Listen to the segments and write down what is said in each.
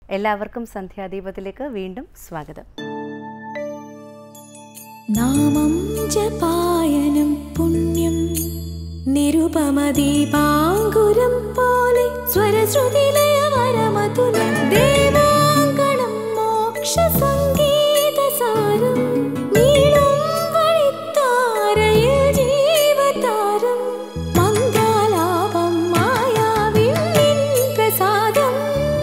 എല്ലാവർക്കും സന്ധ്യാദീപത്തിലേക്ക് വീണ്ടും സ്വാഗതം നാമം ജപായനം പുണ്യം നിരുപമദീപാങ്കുരം പോലെ സ്വരശ്രുതിലയവരമതുലം ദേവാങ്കണം മോക്ഷസംഗീതസാരം നീളും വഴിത്താരയിൽ ജീവതാരം മന്ദാലാപം മായാവിൻ നിൻ പ്രസാദം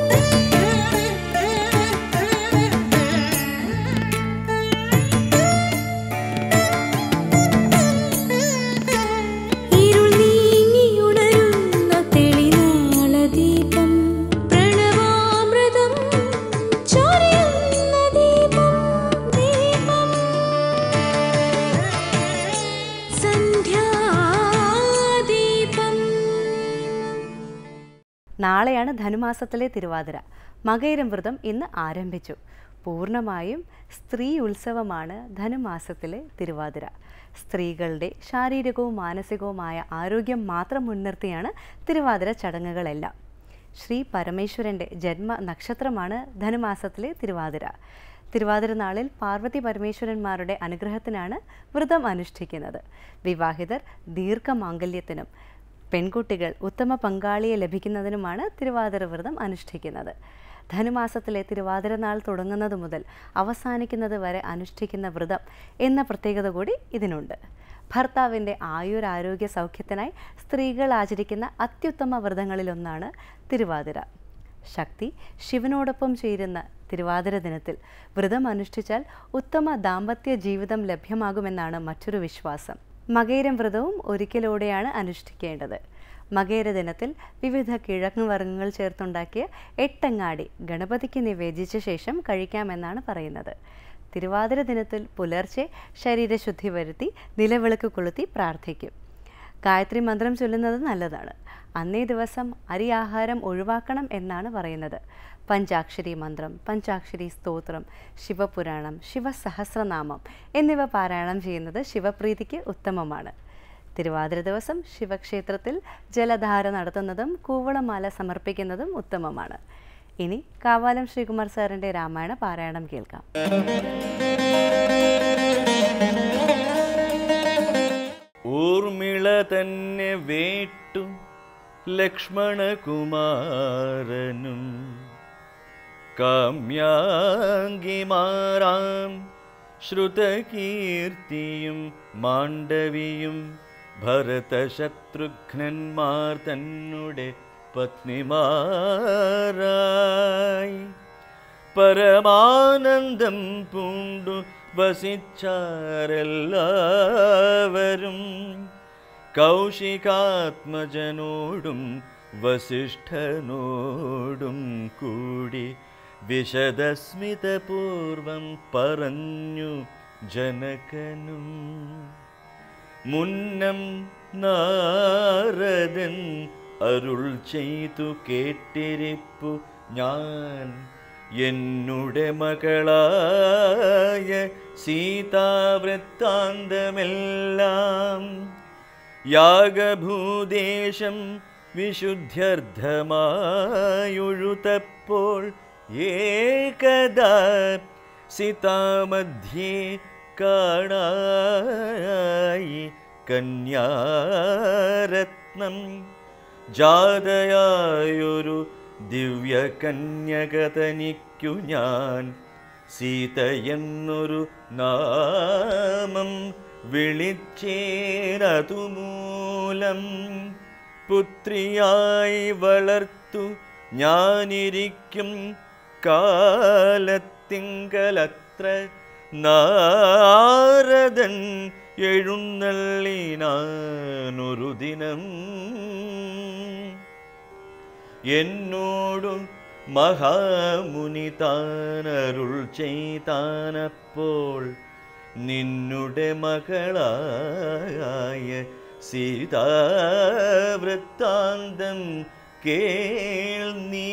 ഇരുൾ നീങ്ങിയുണരുന്ന തെളിനാളദീപം പ്രണവാമൃതം ചൊരിയുന്ന ദീപം ദീപം സന്ധ്യാദീപം നാളെയാണ് ധനുമാസത്തിലെ തിരുവാതിര മകയിരം വ്രതം ഇന്ന് ആരംഭിച്ചു പൂർണ്ണമായും സ്ത്രീ ഉത്സവമാണ് ധനുമാസത്തിലെ തിരുവാതിര സ്ത്രീകളുടെ ശാരീരികവും മാനസികവുമായ ആരോഗ്യം മാത്രം മുൻനിർത്തിയാണ് തിരുവാതിര ചടങ്ങുകളെല്ലാം ശ്രീ പരമേശ്വരൻ്റെ ജന്മ നക്ഷത്രമാണ് ധനുമാസത്തിലെ തിരുവാതിര തിരുവാതിര നാളിൽ പാർവതി പരമേശ്വരന്മാരുടെ അനുഗ്രഹത്തിനാണ് വ്രതം അനുഷ്ഠിക്കുന്നത് വിവാഹിതർ ദീർഘമാംഗല്യത്തിനും പെൺകുട്ടികൾ ഉത്തമ പങ്കാളിയെ ലഭിക്കുന്നതിനുമാണ് തിരുവാതിര വ്രതം അനുഷ്ഠിക്കുന്നത് ധനുമാസത്തിലെ തിരുവാതിര നാൾ തുടങ്ങുന്നത് മുതൽ അവസാനിക്കുന്നത് വരെ അനുഷ്ഠിക്കുന്ന വ്രതം എന്ന പ്രത്യേകത കൂടി ഇതിനുണ്ട് ഭർത്താവിൻ്റെ ആയുരാരോഗ്യ സൗഖ്യത്തിനായി സ്ത്രീകൾ ആചരിക്കുന്ന അത്യുത്തമ വ്രതങ്ങളിലൊന്നാണ് തിരുവാതിര ശക്തി ശിവനോടൊപ്പം ചേരുന്ന തിരുവാതിര ദിനത്തിൽ വ്രതം അനുഷ്ഠിച്ചാൽ ഉത്തമ ദാമ്പത്യ ജീവിതം ലഭ്യമാകുമെന്നാണ് മറ്റൊരു വിശ്വാസം മകയിരം വ്രതവും ഒരിക്കലോടെയാണ് അനുഷ്ഠിക്കേണ്ടത് മകയിര ദിനത്തിൽ വിവിധ കിഴങ്ങ് വർഗ്ഗങ്ങൾ ചേർത്തുണ്ടാക്കിയ എട്ടങ്ങാടി ഗണപതിക്ക് നിവേദിച്ച ശേഷം കഴിക്കാമെന്നാണ് പറയുന്നത് തിരുവാതിര ദിനത്തിൽ പുലർച്ചെ ശരീരശുദ്ധി വരുത്തി നിലവിളക്ക് കൊളുത്തി പ്രാർത്ഥിക്കും ഗായത്രി മന്ത്രം ചൊല്ലുന്നത് നല്ലതാണ് അന്നേ ദിവസം അരി ആഹാരം ഒഴിവാക്കണം എന്നാണ് പറയുന്നത് പഞ്ചാക്ഷരി മന്ത്രം പഞ്ചാക്ഷരി സ്തോത്രം ശിവപുരാണം ശിവസഹസ്രനാമം എന്നിവ പാരായണം ചെയ്യുന്നത് ശിവപ്രീതിക്ക് ഉത്തമമാണ് തിരുവാതിര ദിവസം ശിവക്ഷേത്രത്തിൽ ജലധാര നടത്തുന്നതും കൂവളമാല സമർപ്പിക്കുന്നതും ഉത്തമമാണ് ഇനി കാവാലം ശ്രീകുമാർ സാറിൻ്റെ രാമായണ പാരായണം കേൾക്കാം ഊർമിള തന്നെ വേട്ടു ലക്ഷ്മണകുമാരനും കാമ്യാങ്കിമാരാം ശ്രുതകീർത്തിയും മാണ്ഡവിയും ഭരതശത്രുഘ്നന്മാർ തന്നെ പത്നിമാരായി പരമാനന്ദം പൂണ്ടു വസിച്ചാരെല്ലാവരും കൗശികാത്മജനോടും വസിഷ്ഠനോടും കൂടി വിശദസ്മിതപൂർവം പറഞ്ഞു ജനകനും മുന്നം നാരദൻ അരുൾ ചെയ്തു കേട്ടിരിപ്പു ഞാൻ എന്നുടെ മകളായ സീതാവൃത്താന്തമെല്ലാം യാഗഭൂദേശം വിശുദ്ധ്യർത്ഥമായൊഴുതപ്പോൾ ഏകദാ സിതാമധ്യേ കാണായി കന്യാരത്നം ജാതയായൊരു ദിവ്യകന്യകതനിക്കു ഞാൻ സീതയെന്നൊരു നാമം വിളിച്ചേനതു മൂലം പുത്രിയായി വളർത്തു ഞാനിരിക്കും കാലത്തിങ്കലത്ര നാരദൻ എഴുന്നള്ളിനാനൊരു ദിനം എന്നോടു മഹാമുനി താനരുൾ ചെയ്താനപ്പോൾ നിന്നുടെ മകളായ സീതാവൃത്താന്തം കേൾ നീ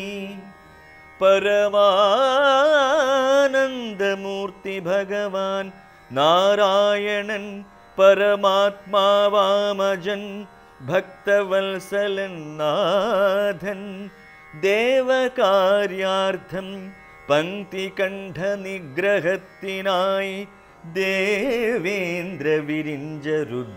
പരമാനന്ദമൂർത്തി ഭഗവാൻ നാരായണൻ പരമാത്മാവാമജൻ ഭക്തവത്സലൻ നാഥൻ ദേവകാര്യാർത്ഥം പങ്ക്തികണ്ഠനിഗ്രഹത്തിനായി ദേവേന്ദ്ര വിരിഞ്ച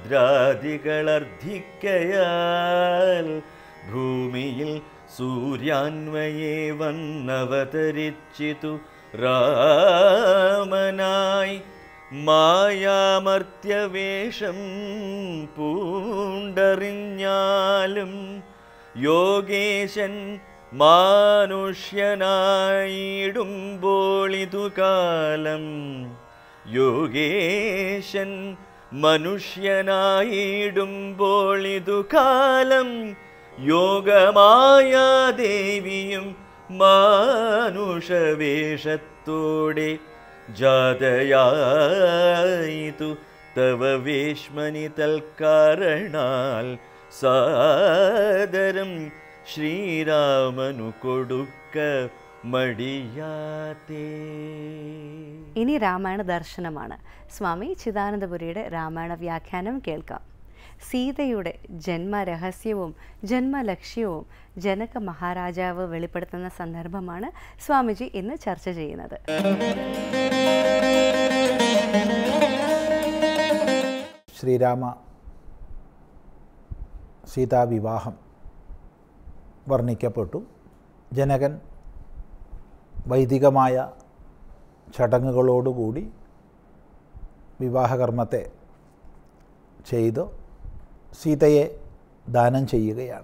രുദ്രാദികളർദ്ധിക്കയാൽ ഭൂമിയിൽ സൂര്യാന്വയെ വന്നവതരിച്ചിതു രാമനായി മായാമർത്യവേഷം പൂണ്ടറിഞ്ഞാലും യോഗേശൻ മാനുഷ്യനായിടുമ്പോളിതു കാലം യോഗേശൻ മനുഷ്യനായിടുമ്പോളിതു കാലം യോഗമായ ദേവിയും മാനുഷവേഷത്തോടെ ജാതയായിതു തവ വേശ്മനി തൽക്കാരണാൽ സാദരം ശ്രീരാമനു കൊടുക്ക മടിയാത്തേ ഇനി രാമായണ ദർശനമാണ് സ്വാമി ചിദാനന്ദപുരിയുടെ രാമായണ വ്യാഖ്യാനം കേൾക്കാം സീതയുടെ ജന്മരഹസ്യവും ജന്മലക്ഷ്യവും ജനക മഹാരാജാവ് വെളിപ്പെടുത്തുന്ന സന്ദർഭമാണ് സ്വാമിജി ഇന്ന് ചർച്ച ചെയ്യുന്നത് ശ്രീരാമ സീതാവിവാഹം വർണ്ണിക്കപ്പെട്ടു ജനകൻ വൈദികമായ ചടങ്ങുകളോടുകൂടി വിവാഹകർമ്മത്തെ ചെയ്ത് സീതയെ ദാനം ചെയ്യുകയാണ്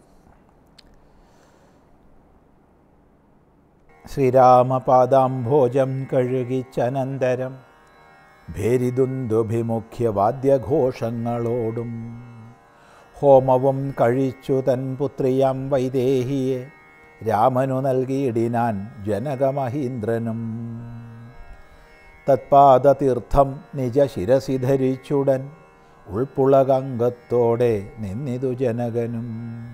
ശ്രീരാമപാദാംഭോജം കഴുകിച്ചനന്തരം ഭേരിദുന്ദുഭിമുഖ്യവാദ്യഘോഷങ്ങളോടും ഹോമവും കഴിച്ചു തൻ പുത്രിയാം വൈദേഹിയെ രാമനു നൽകിയിടിനാൻ ജനകമഹീന്ദ്രനും തത്പാദതീർത്ഥം നിജ ശിരസി ധരിച്ചുടൻ ഉൾപ്പുളകംഗത്തോടെ നിന്നിതു ജനകനും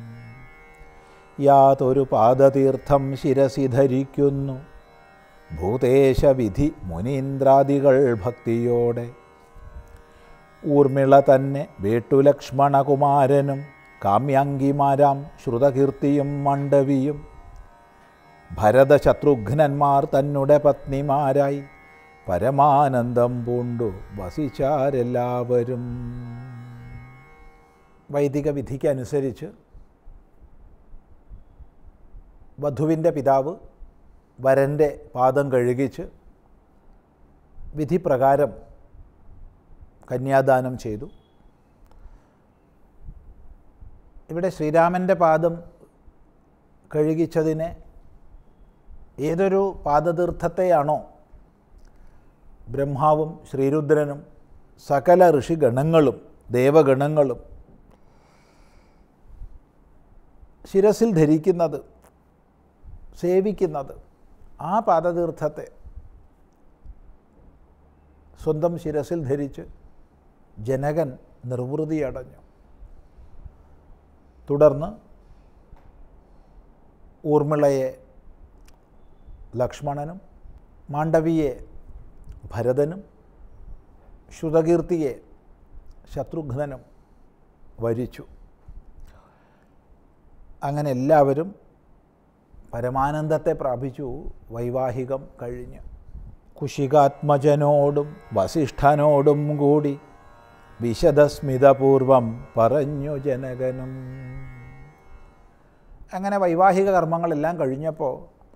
യാതൊരു പാദതീർത്ഥം ശിരസി ധരിക്കുന്നു ഭൂതേശവിധി മുനീന്ദ്രാദികൾ ഭക്തിയോടെ ഊർമിള തന്നെ വേട്ടുലക്ഷ്മണകുമാരനും കാമ്യാങ്കിമാരാം ശ്രുതകീർത്തിയും മണ്ഡവിയും ഭരതശത്രുഘ്നന്മാർ തന്നുടെ പത്നിമാരായി പരമാനന്ദം പൂണ്ടു വസിച്ചാരെല്ലാവരും വൈദിക വിധിക്കനുസരിച്ച് വധുവിൻ്റെ പിതാവ് വരൻ്റെ പാദം കഴുകിച്ച് വിധിപ്രകാരം കന്യാദാനം ചെയ്തു ഇവിടെ ശ്രീരാമൻ്റെ പാദം കഴുകിച്ചതിനെ ഏതൊരു പാദതീർത്ഥത്തെയാണോ ബ്രഹ്മാവും ശ്രീരുദ്രനും സകല ഋഷിഗണങ്ങളും ദേവഗണങ്ങളും ശിരസിൽ ധരിക്കുന്നത് സേവിക്കുന്നത് ആ പാദതീർത്ഥത്തെ സ്വന്തം ശിരസിൽ ധരിച്ച് ജനകൻ നിർവൃതിയടഞ്ഞു തുടർന്ന് ഊർമിളയെ ലക്ഷ്മണനും മാണ്ഡവിയെ ഭരതനും ശ്രുതകീർത്തിയെ ശത്രുഘ്നനും വരിച്ചു അങ്ങനെ എല്ലാവരും പരമാനന്ദത്തെ പ്രാപിച്ചു വൈവാഹികം കഴിഞ്ഞ് കുശികാത്മജനോടും വസിഷ്ഠനോടും കൂടി വിശദസ്മിതപൂർവം പറഞ്ഞു ജനകനും അങ്ങനെ വൈവാഹിക കർമ്മങ്ങളെല്ലാം കഴിഞ്ഞപ്പോൾ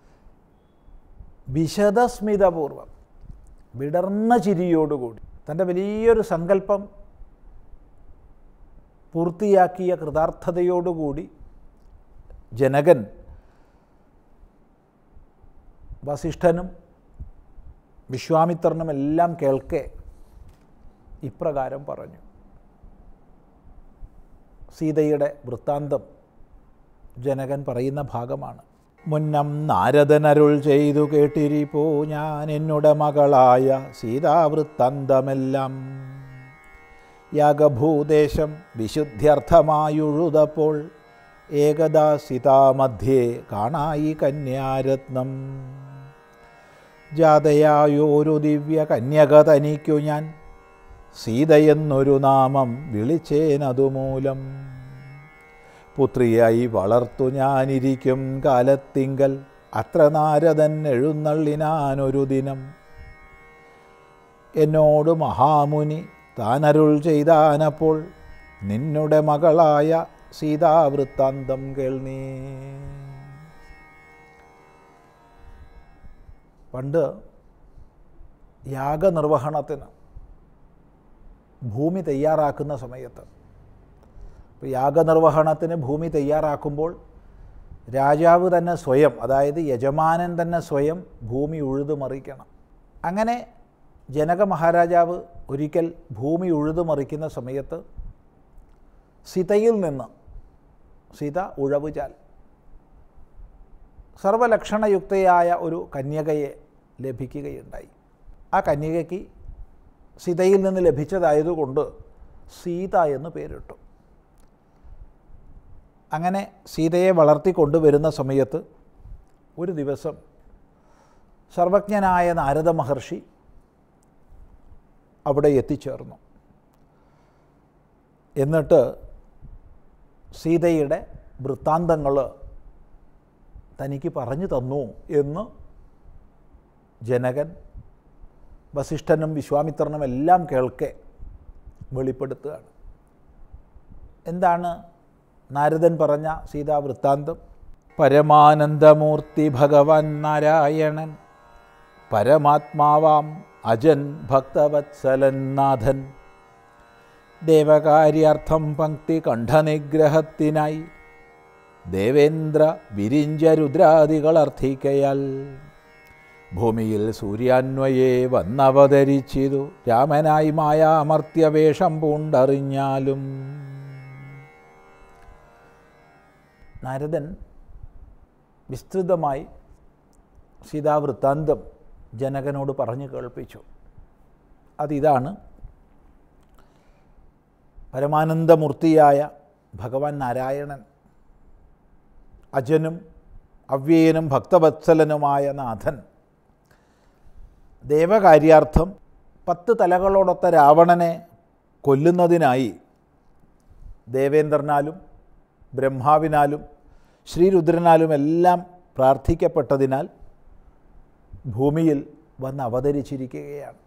വിശദസ്മിതപൂർവം വിടർന്ന ചിരിയോടുകൂടി തൻ്റെ വലിയൊരു സങ്കല്പം പൂർത്തിയാക്കിയ കൃതാർത്ഥതയോടുകൂടി ജനകൻ വസിഷ്ഠനും വിശ്വാമിത്രനും എല്ലാം കേൾക്കെ ഇപ്രകാരം പറഞ്ഞു സീതയുടെ വൃത്താന്തം ജനകൻ പറയുന്ന ഭാഗമാണ് മുന്നം നാരദനരുൾ ചെയ്തു കേട്ടിരിപ്പോ ഞാൻ എന്നുടെ മകളായ സീതാവൃത്താന്തമെല്ലാം യാഗഭൂദേശം വിശുദ്ധ്യർത്ഥമായുഴുതപ്പോൾ ഏകദാ സീതാമധ്യേ കാണായി കന്യാരത്നം ജാതയായോരു ദിവ്യ കന്യക തനിക്കു ഞാൻ സീതയെന്നൊരു നാമം വിളിച്ചേനതുമൂലം പുത്രിയായി വളർത്തു ഞാനിരിക്കും കാലത്തിങ്കൽ അത്ര നാരദൻ എഴുന്നള്ളിനാനൊരു ദിനം എന്നോട് മഹാമുനി താനരുൾ ചെയ്താനപ്പോൾ നിന്നുടെ മകളായ സീതാവൃത്താന്തം കേൾനീ പണ്ട് യാഗനിർവഹണത്തിന് ഭൂമി തയ്യാറാക്കുന്ന സമയത്ത് ഇപ്പോൾ യാഗനിർവഹണത്തിന് ഭൂമി തയ്യാറാക്കുമ്പോൾ രാജാവ് തന്നെ സ്വയം അതായത് യജമാനൻ തന്നെ സ്വയം ഭൂമി ഉഴുതുമറിക്കണം അങ്ങനെ ജനക മഹാരാജാവ് ഒരിക്കൽ ഭൂമി ഉഴുതുമറിക്കുന്ന സമയത്ത് സിതയിൽ നിന്ന് സിത ഉഴവുചാൽ സർവലക്ഷണയുക്തയായ ഒരു കന്യകയെ ലഭിക്കുകയുണ്ടായി ആ കന്യകയ്ക്ക് സീതയിൽ നിന്ന് ലഭിച്ചതായതുകൊണ്ട് സീത എന്ന് പേരിട്ടു അങ്ങനെ സീതയെ വളർത്തിക്കൊണ്ടുവരുന്ന സമയത്ത് ഒരു ദിവസം സർവജ്ഞനായ നാരദ മഹർഷി അവിടെ എത്തിച്ചേർന്നു എന്നിട്ട് സീതയുടെ വൃത്താന്തങ്ങൾ തനിക്ക് പറഞ്ഞു തന്നു എന്ന് ജനകൻ വസിഷ്ഠനും വിശ്വാമിത്രനും എല്ലാം കേൾക്കെ വെളിപ്പെടുത്തുകയാണ് എന്താണ് നാരദൻ പറഞ്ഞ സീതാ വൃത്താന്തം പരമാനന്ദമൂർത്തി ഭഗവാൻ നാരായണൻ പരമാത്മാവാം അജൻ ഭക്തവത്സലൻ നാഥൻ ദേവകാര്യാർത്ഥം പങ്ക്തി കണ്ഠനിഗ്രഹത്തിനായി ദേവേന്ദ്ര വിരിഞ്ച രുദ്രാദികൾ അർത്ഥിക്കയാൽ ഭൂമിയിൽ സൂര്യാന്വയെ വന്നവതരിച്ചിതു രാമനായി മായാമർത്യവേഷം പൂണ്ടറിഞ്ഞാലും നാരദൻ വിസ്തൃതമായി സീതാവൃത്താന്തം ജനകനോട് പറഞ്ഞു കേൾപ്പിച്ചു അതിതാണ് പരമാനന്ദമൂർത്തിയായ ഭഗവാൻ നാരായണൻ അജനും അവ്യയനും ഭക്തവത്സലനുമായ നാഥൻ ദേവകാര്യാർത്ഥം പത്ത് തലകളോടൊത്ത രാവണനെ കൊല്ലുന്നതിനായി ദേവേന്ദ്രനാലും ബ്രഹ്മാവിനാലും ശ്രീരുദ്രനാലും എല്ലാം പ്രാർത്ഥിക്കപ്പെട്ടതിനാൽ ഭൂമിയിൽ വന്ന് അവതരിച്ചിരിക്കുകയാണ്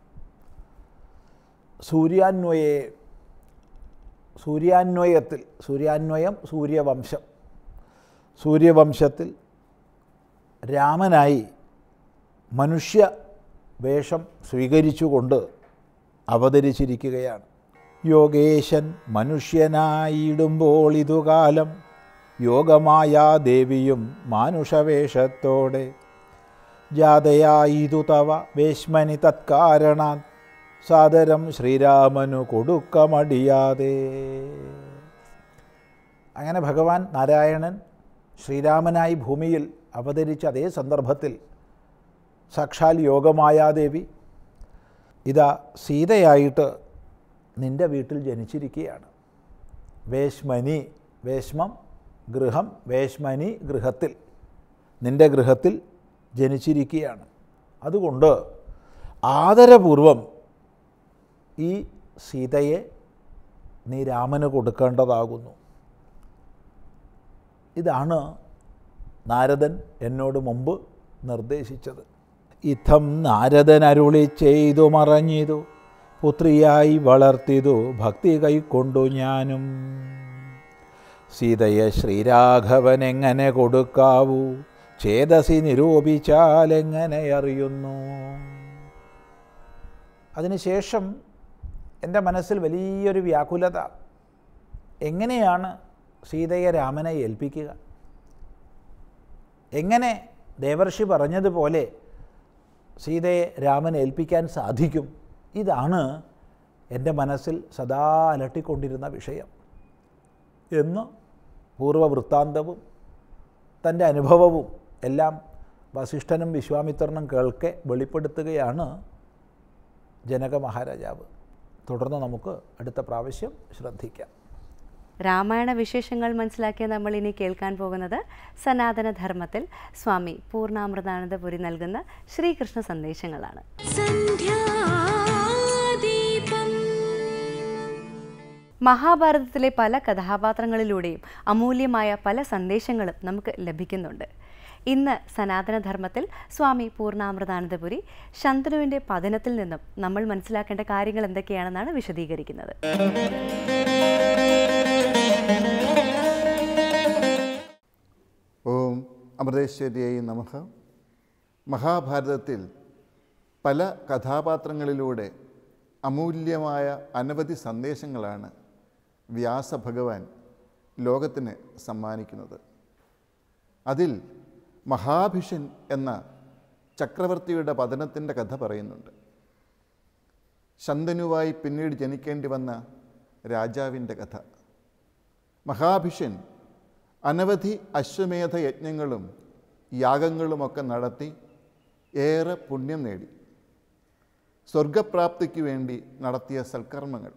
സൂര്യാന്വയെ സൂര്യാന്വയത്തിൽ സൂര്യാന്വയം സൂര്യവംശം സൂര്യവംശത്തിൽ രാമനായി മനുഷ്യ വേഷം സ്വീകരിച്ചുകൊണ്ട് അവതരിച്ചിരിക്കുകയാണ് യോഗേശൻ മനുഷ്യനായിടുമ്പോൾ ഇതുകാലം യോഗമായാ ദേവിയും മാനുഷവേഷത്തോടെ ജാതയായിതു തവ വേശ്മനി തത്കാരണാൽ സാദരം ശ്രീരാമനു കൊടുക്കമടിയാതെ അങ്ങനെ ഭഗവാൻ നാരായണൻ ശ്രീരാമനായി ഭൂമിയിൽ അവതരിച്ച അതേ സന്ദർഭത്തിൽ സാക്ഷാൽ യോഗമായാദേവി ഇതാ സീതയായിട്ട് നിൻ്റെ വീട്ടിൽ ജനിച്ചിരിക്കുകയാണ് വേശ്മനി വേശ്മം ഗൃഹം വേശ്മനി ഗൃഹത്തിൽ നിൻ്റെ ഗൃഹത്തിൽ ജനിച്ചിരിക്കുകയാണ് അതുകൊണ്ട് ആദരപൂർവം ഈ സീതയെ നീ രാമന് കൊടുക്കേണ്ടതാകുന്നു ഇതാണ് നാരദൻ എന്നോട് മുമ്പ് നിർദ്ദേശിച്ചത് ഇത്തം നാരദൻ അരുളി ചെയ്തു മറഞ്ഞിതു പുത്രിയായി വളർത്തിതു ഭക്തി കൈക്കൊണ്ടു ഞാനും സീതയെ ശ്രീരാഘവൻ എങ്ങനെ കൊടുക്കാവൂ ചേതസി നിരൂപിച്ചാൽ എങ്ങനെ അറിയുന്നു അതിനുശേഷം എൻ്റെ മനസ്സിൽ വലിയൊരു വ്യാകുലത എങ്ങനെയാണ് സീതയെ രാമനെ ഏൽപ്പിക്കുക എങ്ങനെ ദേവർഷി പറഞ്ഞതുപോലെ സീതയെ രാമൻ ഏൽപ്പിക്കാൻ സാധിക്കും ഇതാണ് എൻ്റെ മനസ്സിൽ സദാ അലട്ടിക്കൊണ്ടിരുന്ന വിഷയം എന്ന് പൂർവ്വവൃത്താന്തവും തൻ്റെ അനുഭവവും എല്ലാം വസിഷ്ഠനും വിശ്വാമിത്രനും കേൾക്കെ വെളിപ്പെടുത്തുകയാണ് ജനക മഹാരാജാവ് തുടർന്ന് നമുക്ക് അടുത്ത പ്രാവശ്യം ശ്രദ്ധിക്കാം രാമായണ വിശേഷങ്ങൾ മനസ്സിലാക്കിയ നമ്മൾ ഇനി കേൾക്കാൻ പോകുന്നത് സനാതന ധർമ്മത്തിൽ സ്വാമി പൂർണ്ണാമൃതാനന്ദപുരി നൽകുന്ന ശ്രീകൃഷ്ണ സന്ദേശങ്ങളാണ് സന്ധ്യാദീപം മഹാഭാരതത്തിലെ പല കഥാപാത്രങ്ങളിലൂടെയും അമൂല്യമായ പല സന്ദേശങ്ങളും നമുക്ക് ലഭിക്കുന്നുണ്ട് ഇന്ന് സനാതനധർമ്മത്തിൽ സ്വാമി പൂർണ്ണാമൃതാനന്ദപുരി ശന്തനുവിൻ്റെ പതനത്തിൽ നിന്നും നമ്മൾ മനസ്സിലാക്കേണ്ട കാര്യങ്ങൾ എന്തൊക്കെയാണെന്നാണ് വിശദീകരിക്കുന്നത് ഓം അമൃതേശ്വരിയായി നമഃ മഹാഭാരതത്തിൽ പല കഥാപാത്രങ്ങളിലൂടെ അമൂല്യമായ അനവധി സന്ദേശങ്ങളാണ് വ്യാസഭഗവാൻ ലോകത്തിന് സമ്മാനിക്കുന്നത് അതിൽ മഹാഭിഷൻ എന്ന ചക്രവർത്തിയുടെ പതനത്തിൻ്റെ കഥ പറയുന്നുണ്ട് ശന്തനുവായി പിന്നീട് ജനിക്കേണ്ടി വന്ന രാജാവിൻ്റെ കഥ മഹാഭിഷൻ അനവധി അശ്വമേധ യജ്ഞങ്ങളും യാഗങ്ങളുമൊക്കെ നടത്തി ഏറെ പുണ്യം നേടി സ്വർഗപ്രാപ്തിക്ക് വേണ്ടി നടത്തിയ സൽക്കർമ്മങ്ങൾ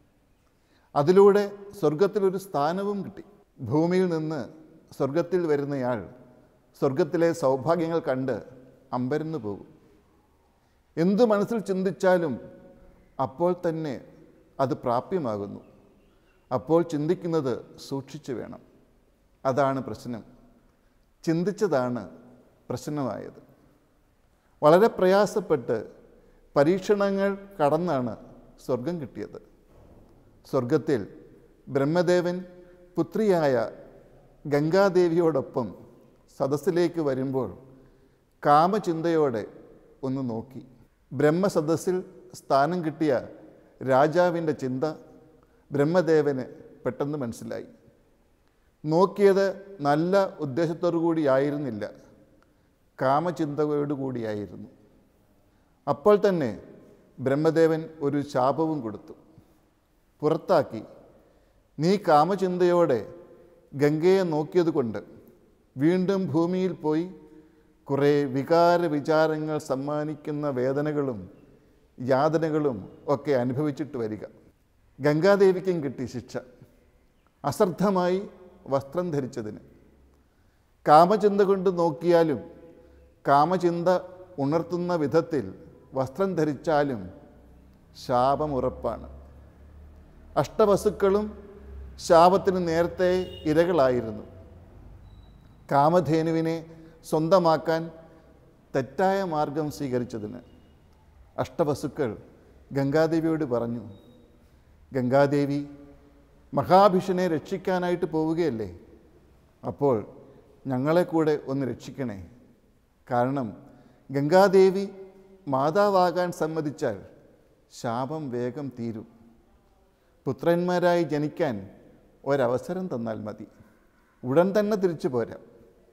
അതിലൂടെ സ്വർഗത്തിലൊരു സ്ഥാനവും കിട്ടി ഭൂമിയിൽ നിന്ന് സ്വർഗത്തിൽ വരുന്നയാൾ സ്വർഗത്തിലെ സൗഭാഗ്യങ്ങൾ കണ്ട് അമ്പരന്നു പോകും എന്തു മനസ്സിൽ ചിന്തിച്ചാലും അപ്പോൾ തന്നെ അത് പ്രാപ്യമാകുന്നു അപ്പോൾ ചിന്തിക്കുന്നത് സൂക്ഷിച്ചു വേണം അതാണ് പ്രശ്നം ചിന്തിച്ചതാണ് പ്രശ്നമായത് വളരെ പ്രയാസപ്പെട്ട് പരീക്ഷണങ്ങൾ കടന്നാണ് സ്വർഗം കിട്ടിയത് സ്വർഗത്തിൽ ബ്രഹ്മദേവൻ പുത്രിയായ ഗംഗാദേവിയോടൊപ്പം സദസ്സിലേക്ക് വരുമ്പോൾ കാമചിന്തയോടെ ഒന്ന് നോക്കി ബ്രഹ്മസദസ്സിൽ സ്ഥാനം കിട്ടിയ രാജാവിൻ്റെ ചിന്ത ബ്രഹ്മദേവന് പെട്ടെന്ന് മനസ്സിലായി നോക്കിയത് നല്ല ഉദ്ദേശത്തോടു കൂടിയായിരുന്നില്ല കാമചിന്തയോടു കൂടിയായിരുന്നു അപ്പോൾ തന്നെ ബ്രഹ്മദേവൻ ഒരു ശാപവും കൊടുത്തു പുറത്താക്കി നീ കാമചിന്തയോടെ ഗംഗയെ നോക്കിയതുകൊണ്ട് വീണ്ടും ഭൂമിയിൽ പോയി കുറേ വികാര വിചാരങ്ങൾ സമ്മാനിക്കുന്ന വേദനകളും യാതനകളും ഒക്കെ അനുഭവിച്ചിട്ട് വരിക ഗംഗാദേവിക്കും കിട്ടി ശിക്ഷ അശ്രദ്ധമായി വസ്ത്രം ധരിച്ചതിന് കാമചിന്ത കൊണ്ട് നോക്കിയാലും കാമചിന്ത ഉണർത്തുന്ന വിധത്തിൽ വസ്ത്രം ധരിച്ചാലും ശാപം ഉറപ്പാണ് അഷ്ടവസുക്കളും ശാപത്തിന് നേരത്തെ ഇരകളായിരുന്നു കാമധേനുവിനെ സ്വന്തമാക്കാൻ തെറ്റായ മാർഗം സ്വീകരിച്ചതിന് അഷ്ടവസുക്കൾ ഗംഗാദേവിയോട് പറഞ്ഞു ഗംഗാദേവി മഹാഭിഷനെ രക്ഷിക്കാനായിട്ട് പോവുകയല്ലേ അപ്പോൾ ഞങ്ങളെ കൂടെ ഒന്ന് രക്ഷിക്കണേ കാരണം ഗംഗാദേവി മാതാവാകാൻ സമ്മതിച്ചാൽ ശാപം വേഗം തീരും പുത്രന്മാരായി ജനിക്കാൻ ഒരവസരം തന്നാൽ മതി ഉടൻ തന്നെ തിരിച്ചു പോരാം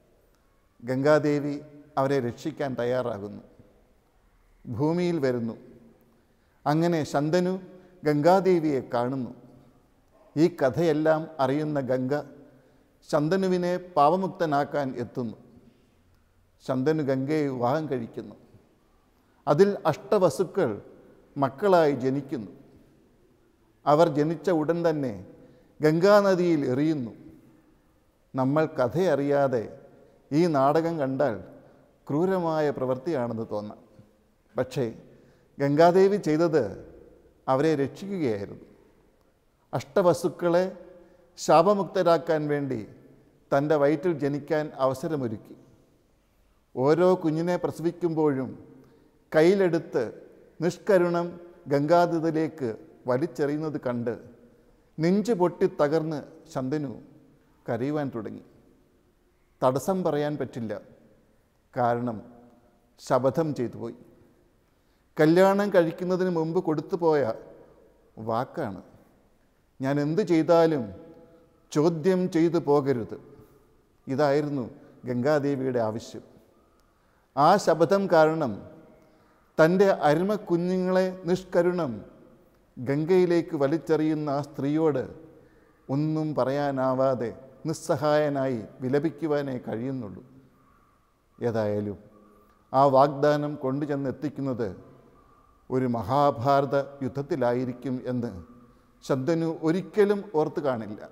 ഗംഗാദേവി അവരെ രക്ഷിക്കാൻ തയ്യാറാകുന്നു ഭൂമിയിൽ വരുന്നു അങ്ങനെ ശന്തനു ഗംഗാദേവിയെ കാണുന്നു ഈ കഥയെല്ലാം അറിയുന്ന ഗംഗ ശന്തനുവിനെ പാവമുക്തനാക്കാൻ എത്തുന്നു ശന്തനു ഗംഗയെ വിവാഹം കഴിക്കുന്നു അതിൽ അഷ്ടവസുക്കൾ മക്കളായി ജനിക്കുന്നു അവർ ജനിച്ച ഉടൻ തന്നെ ഗംഗാനദിയിൽ എറിയുന്നു നമ്മൾ കഥയറിയാതെ ഈ നാടകം കണ്ടാൽ ക്രൂരമായ പ്രവൃത്തിയാണെന്ന് തോന്നാം പക്ഷേ ഗംഗാദേവി ചെയ്തത് അവരെ രക്ഷിക്കുകയായിരുന്നു അഷ്ടവസുക്കളെ ശാപമുക്തരാക്കാൻ വേണ്ടി തൻ്റെ വയറ്റിൽ ജനിക്കാൻ അവസരമൊരുക്കി ഓരോ കുഞ്ഞിനെ പ്രസവിക്കുമ്പോഴും കയ്യിലെടുത്ത് നിഷ്കരുണം ഗംഗാതീതത്തിലേക്ക് വലിച്ചെറിയുന്നത് കണ്ട് നെഞ്ചു പൊട്ടി തകർന്ന് ശന്തനു കരയുവാൻ തുടങ്ങി തടസ്സം പറയാൻ പറ്റില്ല കാരണം ശപഥം ചെയ്തു പോയി കല്യാണം കഴിക്കുന്നതിന് മുമ്പ് കൊടുത്തു പോയ വാക്കാണ് ഞാൻ എന്തു ചെയ്താലും ചോദ്യം ചെയ്തു പോകരുത് ഇതായിരുന്നു ഗംഗാദേവിയുടെ ആവശ്യം ആ ശപഥം കാരണം തൻ്റെ അരുമ കുഞ്ഞുങ്ങളെ നിഷ്കരുണം ഗംഗയിലേക്ക് വലിച്ചെറിയുന്ന ആ സ്ത്രീയോട് ഒന്നും പറയാനാവാതെ നിസ്സഹായനായി വിലപിക്കുവാനേ കഴിയുന്നുള്ളൂ ഏതായാലും ആ വാഗ്ദാനം കൊണ്ടുചെന്ന് എത്തിക്കുന്നത് ഒരു മഹാഭാരത യുദ്ധത്തിലായിരിക്കും എന്ന് ശന്തനു ഒരിക്കലും ഓർത്തു കാണില്ല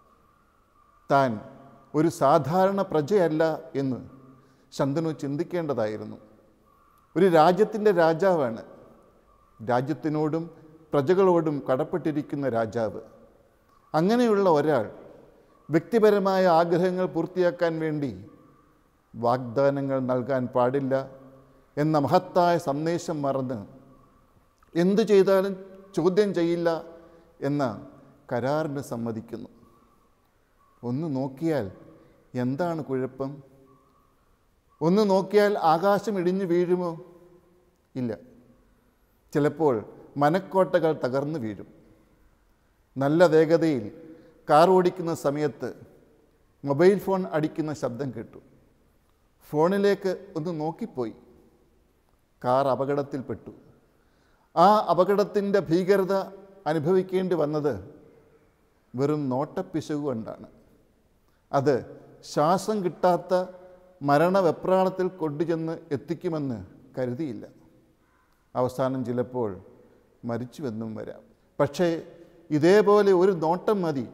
താൻ ഒരു സാധാരണ പ്രജയല്ല എന്ന് ശന്തനു ചിന്തിക്കേണ്ടതായിരുന്നു ഒരു രാജ്യത്തിൻ്റെ രാജാവാണ് രാജ്യത്തിനോടും പ്രജകളോടും കടപ്പെട്ടിരിക്കുന്ന രാജാവ് അങ്ങനെയുള്ള ഒരാൾ വ്യക്തിപരമായ ആഗ്രഹങ്ങൾ പൂർത്തിയാക്കാൻ വേണ്ടി വാഗ്ദാനങ്ങൾ നൽകാൻ പാടില്ല എന്ന മഹത്തായ സന്ദേശം മറന്ന് എന്തു ചെയ്താലും ചോദ്യം ചെയ്യില്ല എന്ന കരാറിന് സമ്മതിക്കുന്നു ഒന്ന് നോക്കിയാൽ എന്താണ് കുഴപ്പം ഒന്ന് നോക്കിയാൽ ആകാശം ഇടിഞ്ഞു വീഴുമോ ഇല്ല ചിലപ്പോൾ മനക്കോട്ടകൾ തകർന്നു വീഴും നല്ല വേഗതയിൽ കാർ ഓടിക്കുന്ന സമയത്ത് മൊബൈൽ ഫോൺ അടിക്കുന്ന ശബ്ദം കേട്ടു ഫോണിലേക്ക് ഒന്ന് നോക്കിപ്പോയി കാർ അപകടത്തിൽപ്പെട്ടു ആ അപകടത്തിൻ്റെ ഭീകരത അനുഭവിക്കേണ്ടി വന്നത് വെറും നോട്ടപ്പിശകു കൊണ്ടാണ് അത് ശ്വാസം കിട്ടാത്ത മരണവെപ്രാളത്തിൽ കൊണ്ടുചെന്ന് എത്തിക്കുമെന്ന് കരുതിയില്ല അവസാനം ചിലപ്പോൾ മരിച്ചുവെന്നും വരാം പക്ഷേ ഇതേപോലെ ഒരു നോട്ടം മതി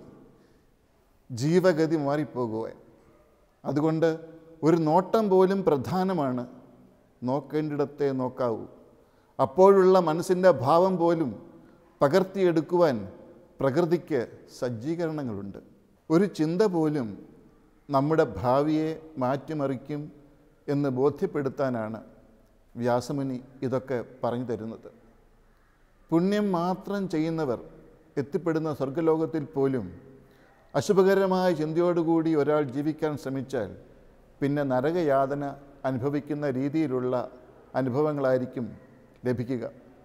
ജീവഗതി മാറിപ്പോകുവാൻ അതുകൊണ്ട് ഒരു നോട്ടം പോലും പ്രധാനമാണ് നോക്കേണ്ടിടത്തെ നോക്കാവൂ അപ്പോഴുള്ള മനസ്സിൻ്റെ ഭാവം പോലും പകർത്തിയെടുക്കുവാൻ പ്രകൃതിക്ക് സജ്ജീകരണങ്ങളുണ്ട് ഒരു ചിന്ത പോലും നമ്മുടെ ഭാവിയെ മാറ്റിമറിക്കും എന്ന് ബോധ്യപ്പെടുത്താനാണ് വ്യാസമുനി ഇതൊക്കെ പറഞ്ഞു തരുന്നത് പുണ്യം മാത്രം ചെയ്യുന്നവർ എത്തിപ്പെടുന്ന സ്വർഗലോകത്തിൽ പോലും അശുഭകരമായ ചിന്തയോടുകൂടി ഒരാൾ ജീവിക്കാൻ ശ്രമിച്ചാൽ പിന്നെ നരകയാതന അനുഭവിക്കുന്ന രീതിയിലുള്ള അനുഭവങ്ങളായിരിക്കും ലഭിക്കുക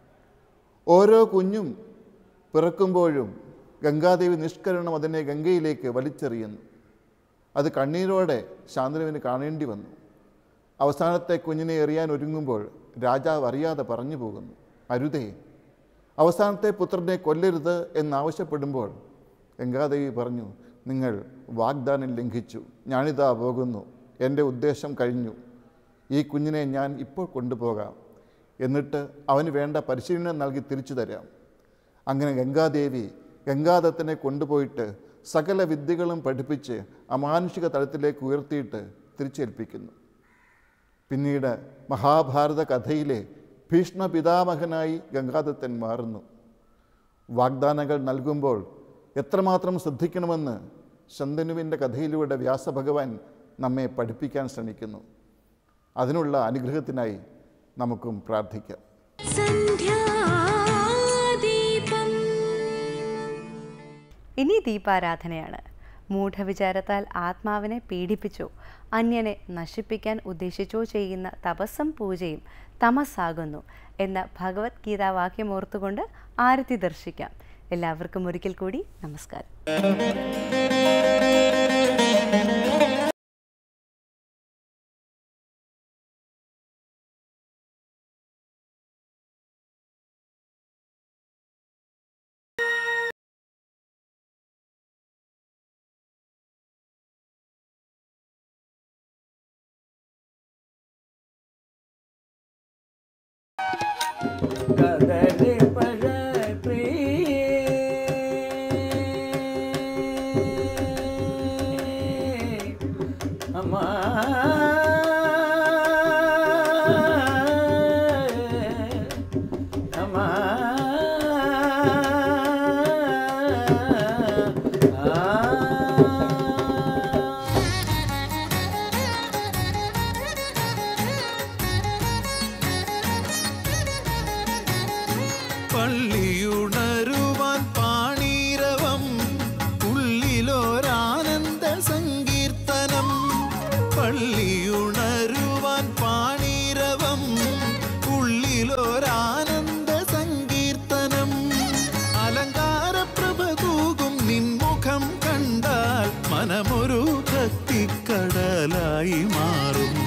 ഓരോ കുഞ്ഞും പിറക്കുമ്പോഴും ഗംഗാദേവി നിഷ്കരണം അതിനെ ഗംഗയിലേക്ക് വലിച്ചെറിയുന്നു അത് കണ്ണീരോടെ ശാന്തനുവിന് കാണേണ്ടി വന്നു അവസാനത്തെ കുഞ്ഞിനെ എറിയാൻ ഒരുങ്ങുമ്പോൾ രാജാവ് അറിയാതെ പറഞ്ഞു പോകുന്നു അരുതേ അവസാനത്തെ പുത്രനെ കൊല്ലരുത് എന്നാവശ്യപ്പെടുമ്പോൾ ഗംഗാദേവി പറഞ്ഞു നിങ്ങൾ വാഗ്ദാനം ലംഘിച്ചു ഞാനിതാ പോകുന്നു എൻ്റെ ഉദ്ദേശം കഴിഞ്ഞു ഈ കുഞ്ഞിനെ ഞാൻ ഇപ്പോൾ കൊണ്ടുപോകാം എന്നിട്ട് അവന് വേണ്ട പരിശീലനം നൽകി തിരിച്ചു തരാം അങ്ങനെ ഗംഗാദേവി ഗംഗാദത്തനെ കൊണ്ടുപോയിട്ട് സകല വിദ്യകളും പഠിപ്പിച്ച് അമാനുഷിക തലത്തിലേക്ക് ഉയർത്തിയിട്ട് തിരിച്ചേൽപ്പിക്കുന്നു പിന്നീട് മഹാഭാരത കഥയിലെ ഭീഷ്മ പിതാമഹനായി ഗംഗാദത്തൻ മാറുന്നു വാഗ്ദാനങ്ങൾ നൽകുമ്പോൾ എത്രമാത്രം ശ്രദ്ധിക്കണമെന്ന് ശന്തനുവിൻ്റെ കഥയിലൂടെ വ്യാസഭഗവാൻ നമ്മെ പഠിപ്പിക്കാൻ ശ്രമിക്കുന്നു അതിനുള്ള അനുഗ്രഹത്തിനായി നമുക്കും പ്രാർത്ഥിക്കാം സന്ധ്യാദീപം ഇനി ദീപാരാധനയാണ് മൂഢവിചാരത്താൽ ആത്മാവിനെ പീഡിപ്പിച്ചോ അന്യനെ നശിപ്പിക്കാൻ ഉദ്ദേശിച്ചോ ചെയ്യുന്ന തപസ്സും പൂജയും തമസ്സാകുന്നു എന്ന ഭഗവത്ഗീതാ വാക്യം ഓർത്തുകൊണ്ട് ആരതി ദർശിക്കാം എല്ലാവർക്കും ഒരിക്കൽ കൂടി നമസ്കാരം കദളി പഴ അമ്മ അമ്മ ആ പള്ളിയുണരുവാൻ പാണീരവം ഉള്ളിലൊരാനന്ദ സങ്കീർത്തനം പള്ളിയുണരുവാൻ പാണീരവം ഉള്ളിലൊരാനന്ദ സങ്കീർത്തനം അലങ്കാരപ്രഭ തൂകും നിൻമുഖം കണ്ടാൽ മനമൊരു ഭക്തിക്കടലായി മാറും